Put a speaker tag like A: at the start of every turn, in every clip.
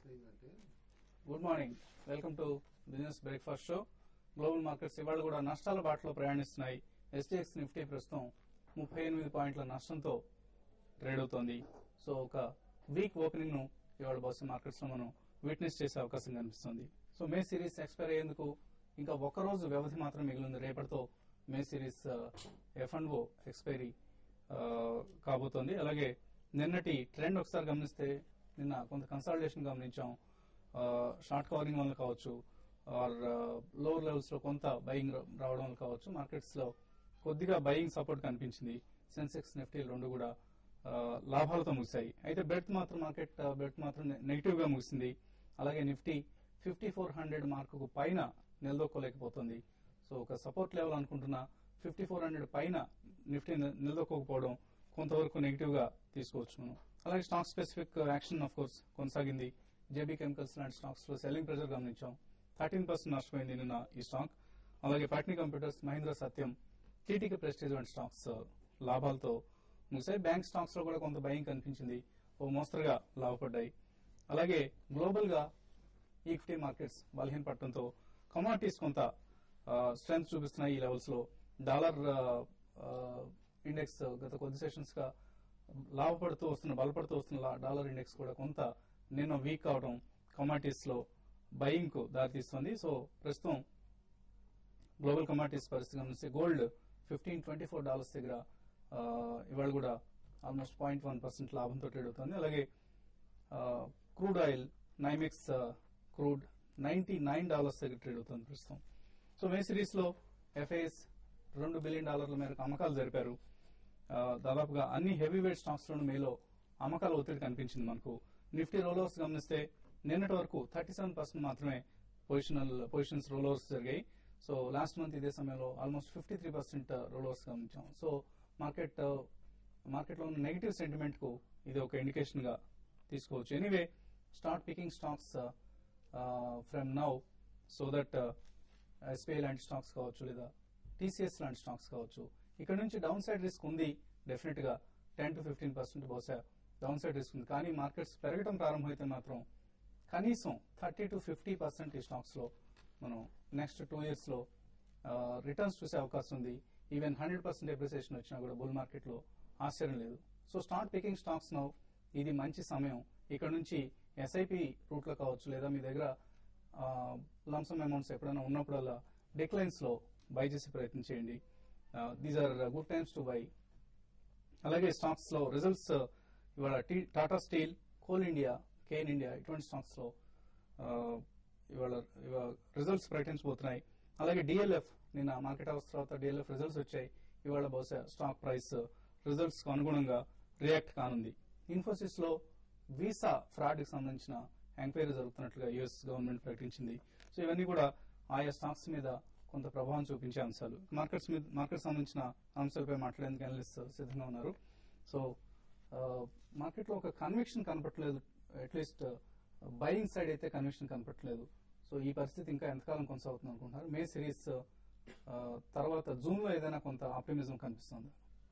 A: ప్రశ్న ఏంటంటే
B: good morning welcome to business breakfast show global markets ఇవాళ కూడా నష్టాల బాటలో ప్రయాణిస్తున్నాయి ఎస్టీఎక్స్ నిఫ్టీ ప్రస్తుతం ముప్పై ఎనిమిది పాయింట్ల నష్టంతో ట్రేడ్ అవుతోంది సో ఒక వీక్ ఓపెనింగ్ ను ఇవాళ బహుశా మార్కెట్స్ లో మనం విట్నెస్ చేసే అవకాశం కనిపిస్తుంది సో మే సిరీస్ ఎక్స్పైర్ అయ్యేందుకు ఇంకా ఒక్క రోజు వ్యవధి మాత్రం మిగిలింది రేపటితో May series F and O expiry కాబోతోంది అలాగే నిన్నటి ట్రెండ్ ఒకసారి గమనిస్తే నిన్న కొంత కన్సల్టేషన్ గమనించాం షార్ట్ కవరింగ్ వల్ల కావచ్చు ఆర్ లోవర్ లెవెల్స్ లో కొంత బయింగ్ రావడం వల్ల కావచ్చు మార్కెట్స్ లో కొద్దిగా బయింగ్ సపోర్ట్ కనిపించింది సెన్సెక్స్ నిఫ్టీ రెండు కూడా ఆ, లాభాలతో ముగిశాయి అయితే బెర్త్ మాత్రం మార్కెట్ బెర్త్ మాత్రం నెగిటివ్ గా ముగిసింది అలాగే Nifty fifty four hundred mark పైన నిలదొక్కోలేకపోతుంది సో ఒక సపోర్ట్ లెవెల్ అనుకుంటున్న ఫిఫ్టీ ఫోర్ హండ్రెడ్ పైన నిఫ్టీ నిల- నిలదొక్కకపోవడం కొంతవరకు నెగిటివ్ గా తీసుకోవచ్చు మనం అలాగే stock specific action of course కొనసాగింది జేబీ కెమికల్స్ లాంటి స్టాక్స్ లో సెల్లింగ్ ప్రెషర్ గమనించాం థర్టీన్ పర్సెంట్ నష్టపోయింది నిన్న ఈ స్టాక్ అలాగే Patni Computers Mahindra Satyam TTK Prestige వంటి స్టాక్స్ లాభాలతో ముగిసాయి బ్యాంక్ స్టాక్స్ లో కూడా కొంత భయం కనిపించింది ఓ మోస్తరుగా లాభపడ్డాయి అలాగే గ్లోబల్ గా ఈక్విటీ మార్కెట్స్ బలహీనపడటంతో కమాడిటీస్ కొంత స్ట్రెంత్ చూపిస్తున్నాయి ఈ లెవెల్స్ లో డాలర్ ఇండెక్స్ గత కొద్ది సెషన్స్ గా లాభపడుతూ వస్తున్న బలపడుతూ వస్తున్న లా- డాలర్ ఇండెక్స్ కూడా కొంత నిన్న వీక్ అవడం కమాడిటీస్ లో బయింగ్ కు దారితీస్తుంది సో ప్రస్తుతం గ్లోబల్ కమాడిటీస్ పరిస్థితి గమనిస్తే gold fifteen twenty four dollars దగ్గర ఆ, ఇవాళ కూడా ఆల్మోస్ట్ పాయింట్ వన్ పర్సెంట్ లాభంతో ట్రేడ్ అవుతుంది అలాగే crude oil Nymex crude ninety nine dollars దగ్గర ట్రేడ్ అవుతుంది ప్రస్తుతం సో మే సిరీస్ లో ఎఫ్ఐఎస్ రెండు బిలియన్ డాలర్ల మేరకు అమ్మకాలు జరిపారు ఆ, దాదాపుగా అన్ని హెవీ వెయిట్ స్టాక్స్ లోను మేలో అమ్మకాల ఒత్తిడి కనిపించింది మనకు నిఫ్టీ రోలోవర్స్ గమనిస్తే నిన్నటి వరకు థర్టీ సెవెన్ పర్సెంట్ మాత్రమే పొజిషనల్ పొజిషన్స్ రోలోవర్స్ జరిగాయి సో లాస్ట్ మంత్ ఇదే సమయంలో almost fifty three percent rollovers గమనించాం సో మార్కెట్ మార్కెట్ లో ఉన్న నెగిటివ్ సెంటిమెంట్ కు ఇది ఒక ఇండికేషన్ గా తీసుకోవచ్చు anyway start picking stocks from now so that SBI లాంటి స్టాక్స్ కావచ్చు లేదా టీసీఎస్ లాంటి స్టాక్స్ కావచ్చు ఇక్కడ నుంచి డౌన్ సైడ్ రిస్క్ ఉంది డెఫినెట్ గా టెన్ టు ఫిఫ్టీన్ పర్సెంట్ బహుశా డౌన్ సైడ్ రిస్క్ ఉంది కానీ మార్కెట్స్ పెరగడం ప్రారంభమైతే మాత్రం కనీసం థర్టీ టు ఫిఫ్టీ పర్సెంట్ ఈ స్టాక్స్ లో మనం నెక్స్ట్ టూ ఇయర్స్ లో రిటర్న్స్ చూసే అవకాశం ఉంది ఈవెన్ హండ్రెడ్ పర్సెంట్ ఎప్రిసియేషన్ వచ్చినా కూడా బుల్ మార్కెట్ లో ఆశ్చర్యం లేదు so start picking stocks now ఇది మంచి సమయం ఇక్కడ నుంచి ఎస్ఐపి రూట్ లో కావచ్చు లేదా మీ దగ్గర లంసమ్ అమౌంట్స్ ఎప్పుడైనా ఉన్నప్పుడల్లా డిక్లైన్స్ లో బై చేసే ప్రయత్నం చేయండి these are good times to buy అలాగే స్టాక్స్ లో రిజల్ట్స్ ఇవాళ టీ- టాటా స్టీల్ కోల్ ఇండియా కేన్ ఇండియా ఇటువంటి స్టాక్స్ లో ఆ, ఇవాళ ఇవాళ రిజల్ట్స్ ప్రకటించబోతున్నాయి అలాగే డిఎల్ఎఫ్ నిన్న మార్కెట్ అవర్స్ తర్వాత డిఎల్ఎఫ్ రిజల్ట్స్ వచ్చాయి ఇవాళ బహుశా స్టాక్ ప్రైస్ రిజల్ట్స్ కు అనుగుణంగా రియాక్ట్ కానుంది ఇన్ఫోసిస్ లో వీసా ఫ్రాడ్ కి సంబంధించిన ఎంక్వైరీ జరుగుతున్నట్లుగా యుఎస్ గవర్నమెంట్ ప్రకటించింది సో ఇవన్నీ కూడా ఆయా స్టాక్స్ మీద కొంత ప్రభావం చూపించే అంశాలు మార్కెట్స్ మీద మార్కెట్ సంబంధించిన అంశాలపై మాట్లాడేందుకు అనలిస్ట్ సిద్ధంగా ఉన్నారు సో మార్కెట్ లో ఒక కన్విక్షన్ కనపట్లేదు అట్లీస్ట్ బయింగ్ సైడ్ అయితే కన్విక్షన్ కనపట్లేదు సో ఈ పరిస్థితి ఇంకా ఎంతకాలం కొనసాగుతుంది అనుకుంటున్నారు మే సిరీస్ తర్వాత జూన్ లో ఏదైనా కొంత ఆప్టిమిజం కనిపిస్తుంది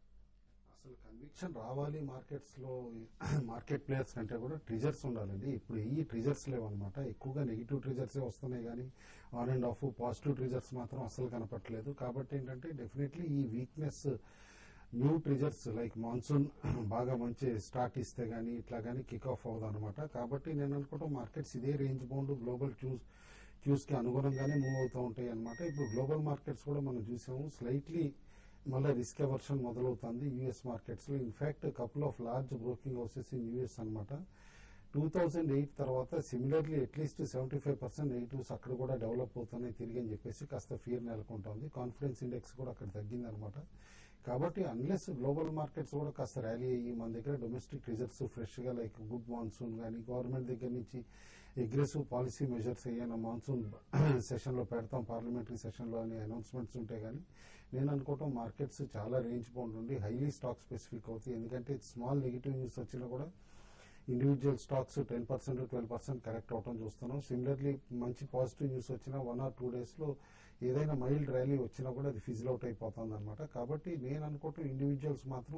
A: అసలు కన్విక్షన్ రావాలి మార్కెట్స్ లో మార్కెట్ ప్లేయర్స్ కంటే కూడా ట్రిజర్స్ ఉండాలండి ఇప్పుడు ఈ ట్రిజర్స్ లేవన్నమాట ఎక్కువగా నెగిటివ్ ట్రిజర్సే వస్తున్నాయి కానీ on and off positive triggers మాత్రం అసలు కనపట్లేదు కాబట్టి ఏంటంటే డెఫినెట్లీ ఈ weakness new triggers like monsoon బాగా మంచి స్టార్ట్ ఇస్తే గానీ ఇట్లా గానీ కిక్ ఆఫ్ అవ్వదు అనమాట కాబట్టి నేను అనుకుంటాం మార్కెట్స్ ఇదే range bound global cues cues కి అనుగుణంగానే మూవ్ అవుతూ ఉంటాయి అనమాట ఇప్పుడు గ్లోబల్ మార్కెట్స్ కూడా మనం చూసాము స్లైట్లీ మళ్ళీ రిస్క్ అవర్షన్ మొదలవుతుంది యూఎస్ మార్కెట్స్ లో in fact couple of large broking houses in US అనమాట టూ థౌజండ్ ఎయిట్ తర్వాత similarly at least seventy five percent negatives అక్కడ కూడా డెవలప్ అవుతున్నాయి తిరిగి అని చెప్పేసి కాస్త ఫియర్ నెలకొంటుంది కాన్ఫిడెన్స్ ఇండెక్స్ కూడా అక్కడ తగ్గింది అనమాట కాబట్టి అన్లెస్ గ్లోబల్ మార్కెట్స్ కూడా కాస్త ర్యాలీ అయ్యి మన దగ్గర డొమెస్టిక్ రిజర్వ్స్ ఫ్రెష్ గా లైక్ గుడ్ మాన్సూన్ కానీ గవర్నమెంట్ దగ్గర నుంచి అగ్రెసివ్ పాలసీ మెజర్స్ ఏమైనా మాన్సూన్ సెషన్ లో పెడతాం పార్లమెంటరీ సెషన్ లో అని అనౌన్స్మెంట్స్ ఉంటే గానీ నేను అనుకోవటం మార్కెట్స్ చాలా రేంజ్ బౌండ్ ఉండి హైలీ స్టాక్ స్పెసిఫిక్ అవుతాయి ఎందుకంటే స్మాల్ నెగిటివ్ న్యూస్ వచ్చినా కూడా individual stocks ten percent twelve percent correct అవటం చూస్తున్నాం సిమిలర్లీ మంచి పాజిటివ్ న్యూస్ వచ్చినా వన్ ఆర్ టూ డేస్ లో ఏదైనా మైల్డ్ ర్యాలీ వచ్చినా కూడా అది ఫిజిల్ అవుట్ అయిపోతుంది అనమాట కాబట్టి నేను అనుకోవటం ఇండివిజువల్స్ మాత్రం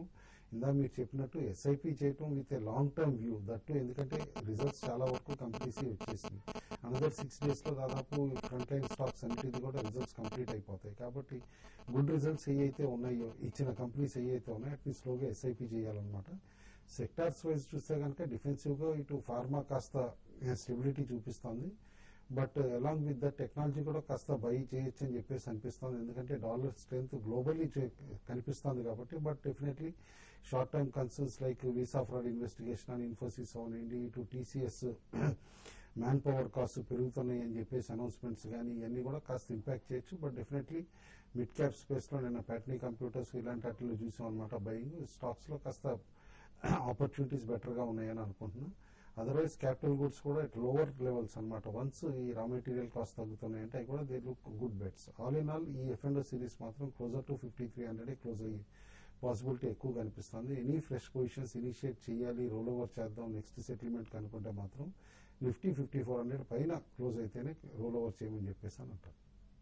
A: ఇందా మీరు చెప్పినట్టు ఎస్ఐపి చేయటం with a long term view that ఎందుకంటే రిజల్ట్స్ చాలా వరకు కంపెనీస్ వచ్చేసింది అనదర్ సిక్స్ డేస్ లో దాదాపు ఫ్రంట్ లైన్ స్టాక్స్ అన్నిటిది కూడా రిజల్ట్స్ కంప్లీట్ అయిపోతాయి కాబట్టి గుడ్ రిజల్ట్స్ ఏవైతే ఉన్నాయో ఇచ్చిన కంపెనీస్ ఏవైతే ఉన్నాయో వాటిని స్లోగా ఎస్ఐపి చేయాలన్నమాట సెక్టార్స్ వైజ్ చూస్తే కనుక డిఫెన్సివ్ గా ఇటు ఫార్మా కాస్త స్టెబిలిటీ చూపిస్తుంది but along with the technology కూడా కాస్త బై చేయొచ్చు అని చెప్పేసి అనిపిస్తుంది ఎందుకంటే డాలర్ స్ట్రెంత్ గ్లోబల్లీ కనిపిస్తుంది కాబట్టి but definitely short term concerns like visa fraud investigation అని ఇన్ఫోసిస్ అవనండి ఇటు టీసీఎస్ మ్యాన్ పవర్ కాస్ట్ పెరుగుతున్నాయి అని చెప్పేసి అనౌన్స్మెంట్స్ కానీ ఇవన్నీ కూడా కాస్త ఇంపాక్ట్ చేయొచ్చు but definitely mid cap space లో నిన్న ప్యాటనీ కంప్యూటర్స్ ఇలాంటి వాటిలో చూసాం అనమాట బయింగ్ స్టాక్స్ లో కాస్త ఆపర్చునిటీస్ బెటర్ గా ఉన్నాయని అనుకుంటున్నా అదర్వైజ్ క్యాపిటల్ గుడ్స్ కూడా ఇట్ లోవర్ లెవెల్స్ అనమాట వన్స్ ఈ రా మెటీరియల్ కాస్ట్ తగ్గుతున్నాయంటే అవి కూడా they look good bets all in all ఈ ఎఫ్ అండ్ సిరీస్ మాత్రం closer to fifty three hundred close అయ్యి పాసిబిలిటీ ఎక్కువ కనిపిస్తుంది ఎనీ ఫ్రెష్ పొజిషన్స్ ఇనిషియేట్ చేయాలి రోల్ ఓవర్ చేద్దాం నెక్స్ట్ సెటిల్మెంట్ కనుక్కుంటే మాత్రం నిఫ్టీ ఫిఫ్టీ ఫోర్ హండ్రెడ్ పైన క్లోజ్ అయితేనే రోల్ ఓవర్ చేయమని చెప్పేసి అని అంటారు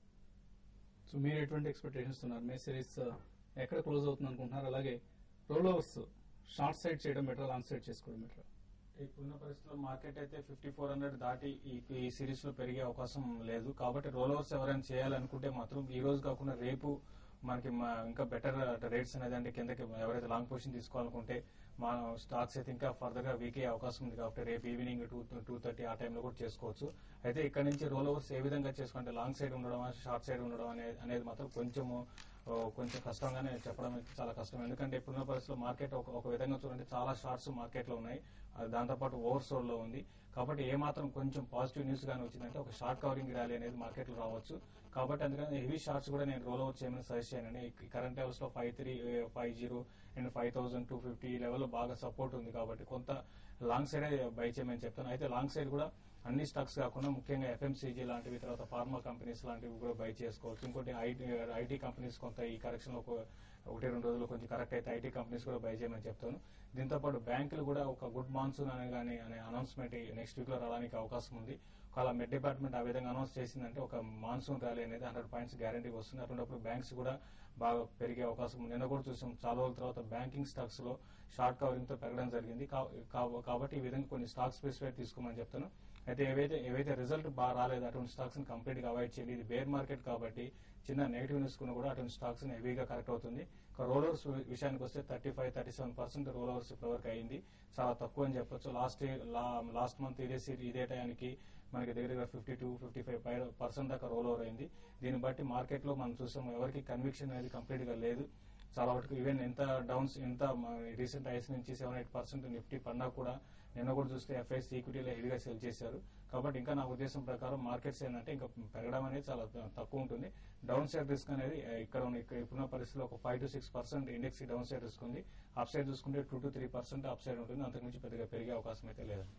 B: సో మీరు ఎటువంటి ఎక్స్పెక్టేషన్స్ ఉన్నారు మే సిరీస్ ఎక్కడ క్లోజ్ అవుతుంది అనుకుంటున్నారు అలాగే రోల్ ఓవర్స్ షార్ట్ సైడ్ చేయడం బెటర్ లాంగ్ సైడ్ చేసుకోవడం బెటర్
C: ఇప్పుడున్న పరిస్థితుల్లో మార్కెట్ అయితే ఫిఫ్టీ ఫోర్ హండ్రెడ్ దాటి ఈ ఈ సిరీస్ లో పెరిగే అవకాశం లేదు కాబట్టి రోల్ ఓవర్స్ ఎవరైనా చేయాలనుకుంటే మాత్రం ఈ రోజు కాకుండా రేపు మనకి మా- ఇంకా బెటర్ రేట్స్ అనేది అంటే కిందకి ఎవరైతే లాంగ్ పొజిషన్ తీసుకోవాలనుకుంటే మా స్టాక్స్ అయితే ఇంకా ఫర్దర్ గా వీక్ అయ్యే అవకాశం ఉంది కాబట్టి రేపు ఈవినింగ్ టూ టూ థర్టీ ఆ టైంలో కూడా చేసుకోవచ్చు అయితే ఇక్కడ నుంచి రోల్ ఓవర్స్ ఏ విధంగా చేసుకుంటే లాంగ్ సైడ్ ఉండడం షార్ట్ సైడ్ ఉండడం అనేది అనేది మాత్రం కొంచెము ఓ, కొంచెం కష్టంగానే చెప్పడం అయితే చాలా కష్టం ఎందుకంటే ఇప్పుడున్న పరిస్థితుల్లో మార్కెట్ ఒక ఒక విధంగా చూడండి చాలా షార్ట్స్ మార్కెట్ లో ఉన్నాయి అది దాంతోపాటు ఓవర్ సోల్ లో ఉంది కాబట్టి ఏ మాత్రం కొంచెం పాజిటివ్ న్యూస్ గానీ వచ్చిందంటే ఒక షార్ట్ కవరింగ్ ర్యాలీ అనేది మార్కెట్ లో రావచ్చు కాబట్టి అందుకని హెవీ షార్ట్స్ కూడా నేను రోల్ అవుట్ చేయమని సజెస్ట్ చేయనండి కరెంట్ లెవెల్స్ లో five three five zero and five thousand two fifty level బాగా సపోర్ట్ ఉంది కాబట్టి కొంత లాంగ్ సైడ్ బై చేయమని చెప్తాను అయితే లాంగ్ సైడ్ కూడా అన్ని స్టాక్స్ కాకుండా ముఖ్యంగా ఎఫ్ఎంసీజీ లాంటివి తర్వాత ఫార్మా కంపెనీస్ లాంటివి కూడా బై చేసుకోవచ్చు ఇంకోటి ఐటీ ఐటీ కంపెనీస్ కొంత ఈ కరెక్షన్ లో ఒక- ఒకటి రెండు రోజులు కొంచెం కరెక్ట్ అయితే ఐటీ కంపెనీస్ కూడా బై చేయమని చెప్తాను దీంతో పాటు బ్యాంకులు కూడా ఒక గుడ్ మాన్సూన్ అనే కానీ అనే అనౌన్స్మెంట్ నెక్స్ట్ వీక్ లో రావడానికి అవకాశం ఉంది ఒకవేళ మెడ్ డిపార్ట్మెంట్ ఆ విధంగా అనౌన్స్ చేసిందంటే ఒక మాన్సూన్ ర్యాలీ అనేది హండ్రెడ్ పాయింట్స్ గ్యారంటీ వస్తుంది అటువంటిప్పుడు బ్యాంక్స్ కూడా బాగా పెరిగే అవకాశం ఉంది నిన్న కూడా చూసాం చాలా రోజుల తర్వాత బ్యాంకింగ్ స్టాక్స్ లో షార్ట్ కవరింగ్ తో పెరగడం జరిగింది కా- కా- కాబట్టి ఈ విధంగా కొన్ని స్టాక్ స్పెసిఫైడ్ తీసుకోమని చెప్తాను అయితే ఏవైతే ఏవైతే రిజల్ట్ బాగా రాలేదు అటువంటి స్టాక్స్ ని కంప్లీట్ గా అవాయిడ్ చేయండి ఇది బేర్ మార్కెట్ కాబట్టి చిన్న నెగిటివ్ న్యూస్ కూడా కూడా అటువంటి స్టాక్స్ ని హెవీగా కరెక్ట్ అవుతుంది రోల్ ఓవర్స్ విషయానికి వస్తే thirty five thirty seven percent roll overs ఇప్పటివరకు అయింది చాలా తక్కువ అని చెప్పొచ్చు లాస్ట్ లాస్ట్ మంత్ ఇదే సీ- ఇదే టైంకి మనకి దగ్గర దగ్గర fifty two fifty five percent దాకా రోల్ ఓవర్ అయింది దీన్ని బట్టి మార్కెట్ లో మనం చూసాం ఎవరికి కన్విక్షన్ అనేది కంప్లీట్ గా లేదు చాలా వరకు ఈవెన్ ఎంత డౌన్స్ ఎంత రీసెంట్ ఐస్ నుంచి సెవెన్ ఎయిట్ పర్సెంట్ నిఫ్టీ పడినా కూడా నిన్న కూడా చూస్తే ఎఫ్ఐఎస్ ఈక్విటీలో హెవీగా సెల్ చేశారు కాబట్టి ఇంకా నా ఉద్దేశం ప్రకారం మార్కెట్స్ ఏంటంటే ఇంకా పెరగడం అనేది చాలా త- తక్కువ ఉంటుంది డౌన్ సైడ్ రిస్క్ అనేది ఆ, ఇక్కడ ఉన్న ఇక్కడ ఇప్పుడున్న పరిస్థితిలో ఒక five to six percent index down side risk ఉంది అప్ సైడ్ చూసుకుంటే two to three percent up side ఉంటుంది అంతకుమించి పెద్దగా పెరిగే అవకాశం అయితే లేదు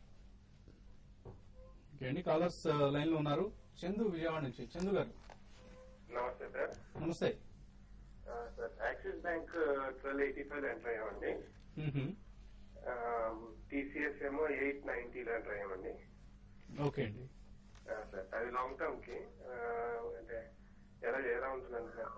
B: ఓకే అండి కాలర్స్ లైన్ లో ఉన్నారు చందు విజయవాడ నుంచి చందు గారు
D: నమస్తే సార్
B: నమస్తే
D: ఆ, sir Axis bank twelve eighty five enter అయ్యామండి
B: మ్మ్హమ్.
D: టీసీఎస్ ఏమో ఎయిట్ నైన్టీలో ఎంటర్ అయ్యామండి
B: ఓకే అండి
D: ఆ, సార్ అది లాంగ్ టర్మ్ కి ఆ, అంటే ఎలా ఎలా ఉంటుందండి సార్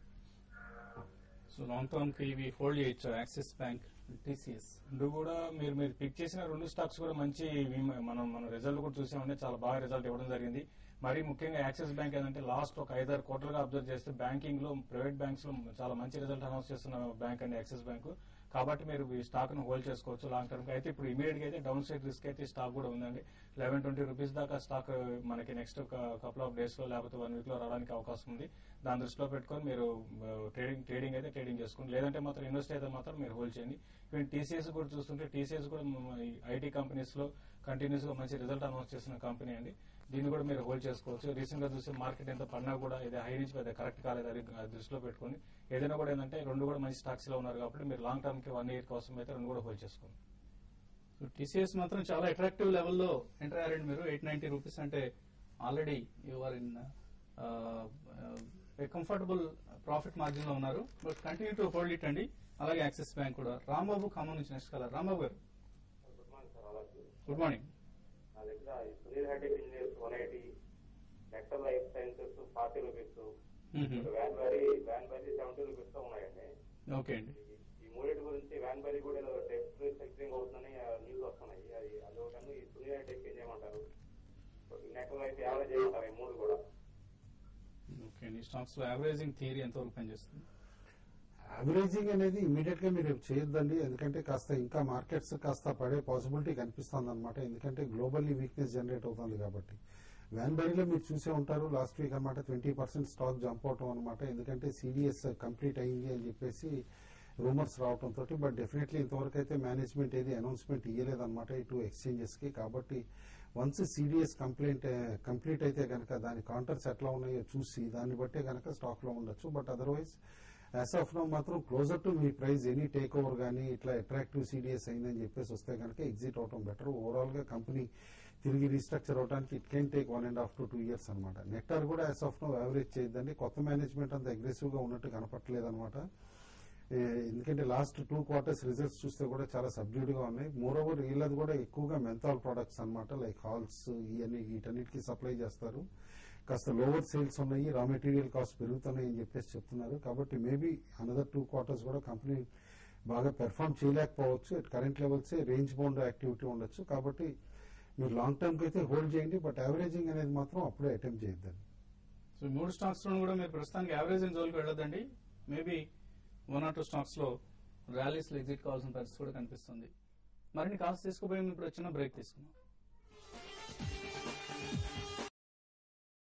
B: సో లాంగ్ టర్మ్ కి ఇవి హోల్డ్ చేయొచ్చు యాక్సిస్ బ్యాంక్ టీసీఎస్
C: రెండు కూడా మీరు మీరు పిక్ చేసిన రెండు స్టాక్స్ కూడా మంచి ఇవి మనం మన రిజల్ట్ కూడా చూసామంటే చాలా బాగా రిజల్ట్ ఇవ్వడం జరిగింది మరి ముఖ్యంగా యాక్సిస్ బ్యాంక్ ఏంటంటే లాస్ట్ ఒక ఐదారు కోట్లుగా అబ్జర్వ్ చేస్తే బ్యాంకింగ్ లో ప్రైవేట్ బ్యాంక్స్ లో చాలా మంచి రిజల్ట్ అనౌన్స్ చేస్తున్న బ్యాంక్ అండి యాక్సిస్ బ్యాంక్ కాబట్టి మీరు ఈ స్టాక్ ను హోల్డ్ చేసుకోవచ్చు లాంగ్ టర్మ్ అయితే ఇప్పుడు ఇమీడియట్ గా అయితే డౌన్ సైడ్ రిస్క్ అయితే స్టాక్ కూడా ఉందండి లెవెన్ ట్వంటీ రూపీస్ దాకా స్టాక్ మనకి నెక్స్ట్ కపుల్ ఆఫ్ డేస్ లో లేకపోతే వన్ వీక్ లో రావడానికి అవకాశం ఉంది దాని దృష్టిలో పెట్టుకొని మీరు ట్రేడింగ్ ట్రేడింగ్ అయితే ట్రేడింగ్ చేసుకోండి లేదంటే మాత్రం ఇన్వెస్ట్ అయితే మాత్రం మీరు హోల్డ్ చేయండి ఈవెన్ టీసీఎస్ కూడా చూస్తుంటే టీసీఎస్ కూడా ఐటీ కంపెనీస్ లో కంటిన్యూస్ గా మంచి రిజల్ట్ అనౌన్స్ చేసిన కంపెనీ అండి దీన్ని కూడా మీరు హోల్డ్ చేసుకోవచ్చు రీసెంట్ గా చూస్తే మార్కెట్ ఎంత పడినా కూడా ఇది హై నుంచి పెద్ద కరెక్ట్ కాలేదు అది అది దృష్టిలో పెట్టుకొని ఏదైనా కూడా ఏంటంటే రెండు కూడా మంచి స్టాక్స్ లో ఉన్నారు కాబట్టి మీరు లాంగ్ టర్మ్ కి వన్ ఇయర్ కోసం అయితే రెండు కూడా హోల్డ్ చేసుకోండి
B: సో టీసీఎస్ మాత్రం చాలా అట్రాక్టివ్ లెవెల్లో ఎంటర్ అయ్యారండి మీరు ఎయిట్ నైన్టీ రూపీస్ అంటే already you're in comfortable profit margin లో ఉన్నారు but continue to hold it అండి అలాగే యాక్సిస్ బ్యాంక్ కూడా రాంబాబు ఖమ్మం నుంచి నెక్స్ట్ కలర్ రాంబాబు గారు
E: గుడ్ మార్నింగ్ సార్ అలాగే
B: గుడ్ మార్నింగ్
E: నా దగ్గర ఈ సునీల్ హెడ్డి business one eighty Nectar life sciences forty rupees వ్యాన్ వ్యారీ వ్యాన్ వ్యారీ సెవెంటీ రూపీస్ తో ఉన్నాయండి
B: ఓకే అండి
E: ఈ- ఈ మూడింటి గురించి వ్యాన్ బరీ కూడా ఏదో టెస్ట్ రిస్ట్రిక్టింగ్ అవుతుందని న్యూస్ వస్తున్నాయి అది అదొకటి ఈ సునీల్ హైటెక్ ఏం చేయమంటారు నెక్స్ట్ అయితే యావరేజ్ చేయమంటారు ఈ మూడు కూడా
B: ఓకే ఈ స్టాక్స్ లో యావరేజింగ్ థియరీ ఎంతవరకు పనిచేస్తుంది
A: యావరేజింగ్ అనేది ఇమీడియట్ గా మీరు చేయొద్దండి ఎందుకంటే కాస్త ఇంకా మార్కెట్స్ కాస్త పడే పాసిబిలిటీ కనిపిస్తుంది అనమాట ఎందుకంటే గ్లోబల్లీ వీక్నెస్ జనరేట్ అవుతుంది కాబట్టి వ్యాన్ బరీలో మీరు చూసే ఉంటారు లాస్ట్ వీక్ అనమాట ట్వంటీ పర్సెంట్ స్టాక్ జంప్ అవటం అనమాట ఎందుకంటే సిడిఎస్ కంప్లీట్ అయింది అని చెప్పేసి రూమర్స్ రావడంతో బట్ డెఫినెట్లీ ఇంతవరకు అయితే మేనేజ్మెంట్ ఏది అనౌన్స్మెంట్ ఇవ్వలేదన్నమాట ఇటు ఎక్స్చేంజెస్ కి కాబట్టి వన్స్ సిడిఎస్ కంప్లైంట్ కంప్లీట్ అయితే కనుక దాని కౌంటర్స్ ఎట్లా ఉన్నాయో చూసి దాన్ని బట్టే కనుక స్టాక్ లో ఉండొచ్చు but otherwise as of now మాత్రం క్లోజర్ టు మీ ప్రైస్ ఎనీ టేక్ ఓవర్ కానీ ఇట్లా అట్రాక్టివ్ సిడిఎస్ అయిందని చెప్పేసి వస్తే కనుక ఎగ్జిట్ అవటం బెటర్ ఓవరాల్ గా కంపెనీ తిరిగి రీస్ట్రక్చర్ అవడానికి it can take one and half to two years అనమాట నెక్టార్ కూడా యాజ్ ఆఫ్ నో యావరేజ్ చేయొద్దండి కొత్త మేనేజ్మెంట్ అంత అగ్రెసివ్ గా ఉన్నట్టు కనపట్లేదు అనమాట ఎందుకంటే లాస్ట్ టూ క్వార్టర్స్ రిజల్ట్స్ చూస్తే కూడా చాలా సబ్డ్యూడ్ గా ఉన్నాయి మోర్ ఓవర్ వీళ్ళది కూడా ఎక్కువగా మెంతాల్ ప్రొడక్ట్స్ అన్నమాట లైక్ హాల్స్ ఇవన్నీ వీటన్నిటికీ సప్లై చేస్తారు కాస్త లోవర్ సేల్స్ ఉన్నాయి రా మెటీరియల్ కాస్ట్ పెరుగుతున్నాయి అని చెప్పేసి చెప్తున్నారు కాబట్టి మేబీ అనదర్ టూ క్వార్టర్స్ కూడా కంపెనీ బాగా పెర్ఫామ్ చేయలేకపోవచ్చు at current levels range bound activity ఉండొచ్చు కాబట్టి మీరు లాంగ్ టర్మ్ కి అయితే హోల్డ్ చేయండి బట్ యావరేజింగ్ అనేది మాత్రం అప్పుడే అటెంప్ట్ చేయొద్దండి
B: సో ఈ మూడు స్టాక్స్ లో కూడా మీరు ప్రస్తుతానికి యావరేజింగ్ జోలికి వెళ్ళొద్దండి maybe one or two stocks లో ర్యాలీస్ లో ఎగ్జిట్ కావాల్సిన పరిస్థితి కూడా కనిపిస్తుంది మరిన్ని కాల్స్ తీసుకుపోయి ఇప్పుడు వచ్చిన బ్రేక్ తీసుకుందాం